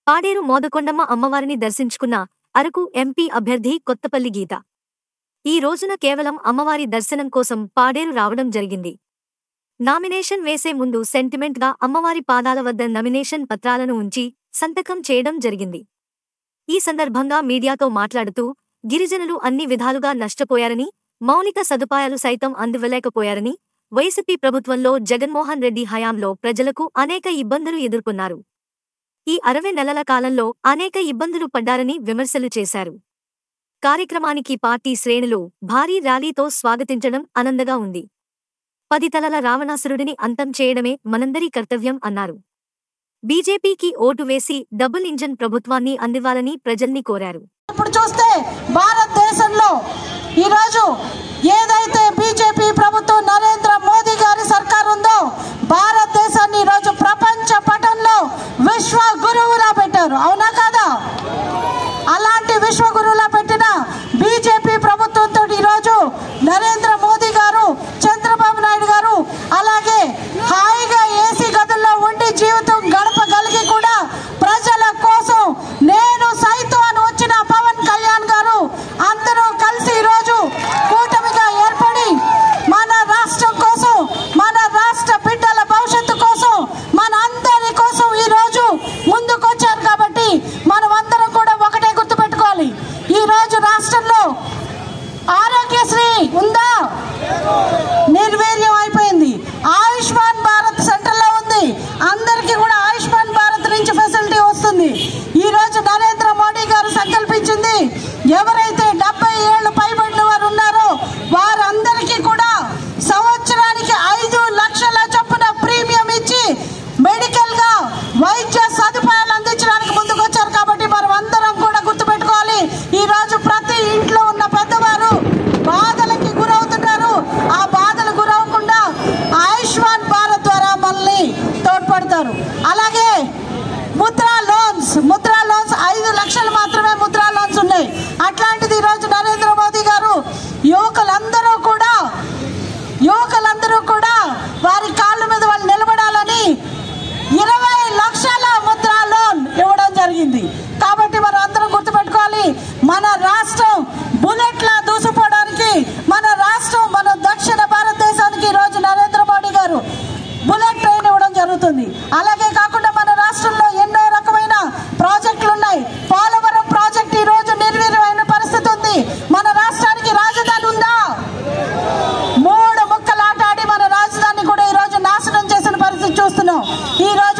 పాడేరు మోదకొండమ్మ అమ్మవారిని దర్శించుకున్న అరకు ఎంపీ అభ్యర్థి కొత్తపల్లి గీత ఈ రోజున కేవలం అమ్మవారి దర్శనం కోసం పాడేరు రావడం జరిగింది నామినేషన్ వేసే ముందు సెంటిమెంట్గా అమ్మవారి పాదాల వద్ద నామినేషన్ పత్రాలను ఉంచి సంతకం చేయడం జరిగింది ఈ సందర్భంగా మీడియాతో మాట్లాడుతూ గిరిజనులు అన్ని విధాలుగా నష్టపోయారని మౌలిక సదుపాయాలు సైతం అందివ్వలేకపోయారని వైసీపీ ప్రభుత్వంలో జగన్మోహన్ రెడ్డి హయాంలో ప్రజలకు అనేక ఇబ్బందులు ఎదుర్కొన్నారు ఈ అరవై నెలల కాలంలో అనేక ఇబ్బందులు పడ్డారని విమర్శలు చేశారు కార్యక్రమానికి పార్టీ శ్రేణులు భారీ ర్యాలీతో స్వాగతించడం ఆనందగా ఉంది పది తలల రావణాసురుడిని అంతం చేయడమే మనందరి కర్తవ్యం అన్నారు బీజేపీకి ఓటు వేసి డబుల్ ఇంజన్ ప్రభుత్వాన్ని అందివ్వాలని ప్రజల్ని కోరారు ఇప్పుడు చూస్తే భారతదేశంలో ఈరోజు ఏదైతే బీజేపీ ప్రభుత్వం నరేంద్ర మోదీ గారి సర్కార్ ఉందో భారతదేశాన్ని ఈరోజు ప్రపంచ పటంలో విశ్వ గురువులా పెట్టారు అవునా కాదా అలాంటి విశ్వ గురువులా పెట్టిన బీజేపీ ప్రభుత్వంతో ఈరోజు నరేంద్ర మోదీ గారు చంద్రబాబు నాయుడు గారు అలాగే హాయిగా ఏసీ గదుల్లో ఉండి జీవితం గడపగలిగి కూడా ప్రజల కోసం నేను సైతం అని వచ్చిన పవన్ కళ్యాణ్ గారు అందరూ కలిసి ఈరోజు కూటమిగా ఏర్పడి మన రాష్ట్రం కోసం మన రాష్ట్ర బిడ్డల భవిష్యత్తు కోసం మన అందరి కోసం ఈరోజు ముందుకొచ్చారు కాబట్టి మనం అందరం కూడా ఒకటే గుర్తుపెట్టుకోవాలి ఈ రోజు రాష్ట్రంలో ఆరోగ్యశ్రీ ఉందా నిర్వీర్యం అయిపోయింది ఆయుష్మాన్ భారత్ సెంటర్లో ఉంది అందరికీ కూడా ఆయుష్మాన్ భారత్ నుంచి ఫెసిలిటీ వస్తుంది ఈ రోజు నరేంద్ర మోడీ గారు సంకల్పించింది ఎవరైతే డెబ్బై ఏళ్ళు పైబడిన వారు ఉన్నారో వారందరికీ కూడా సంవత్సరానికి ఐదు లక్షల చొప్పున ప్రీమియం ఇచ్చి మెడికల్ గా వైద్య సదుపాయాలు అందించడానికి ముందుకొచ్చారు కాబట్టి మనం అందరం కూడా గుర్తుపెట్టుకోవాలి ఈ రోజు ప్రతి ఇంట్లో ఉన్న పెద్దవారు బాధలకి గురవుతున్నారు ఆ బాధలు గురవకుండా ఆయుష్మాన్ భారత్ ద్వారా మనల్ని తోడ్పడతారు అలాగే ముద్రా లోన్స్ ముద్రా లోన్స్ ఐదు లక్షలు మాత్రమే ముద్రా లోన్స్ ఉన్నాయి అట్లాంటిది ఈరోజు నరేంద్ర మోదీ గారు యువకులందరూ కూడా యువకులందరూ కూడా వారి కాళ్ళ మీద వాళ్ళు నిలబడాలని ఇరవై లక్షల ముద్రా లోన్ ఇవ్వడం జరిగింది కాబట్టి మనం అందరం గుర్తుపెట్టుకోవాలి మన రాష్ట్రం బుల్లెట్లా దూసిపోవడానికి మన రాష్ట్రం మన దక్షిణ భారతదేశానికి ఈరోజు నరేంద్ర మోడీ గారు బుల్లెట్ ట్రైన్ ఇవ్వడం జరుగుతుంది అలాగే కాకుండా మన రాష్ట్రంలో ఎన్నో రకమైన ప్రాజెక్టులు ఉన్నాయి పోలవరం ప్రాజెక్ట్ ఈ రోజు నిర్వీర్యమైన పరిస్థితి ఉంది మన రాష్ట్రానికి రాజధాని ఉందా మూడు ముక్కలాటాడి మన రాజధాని కూడా ఈ రోజు నాశనం చేసిన పరిస్థితి చూస్తున్నాం ఈ రోజు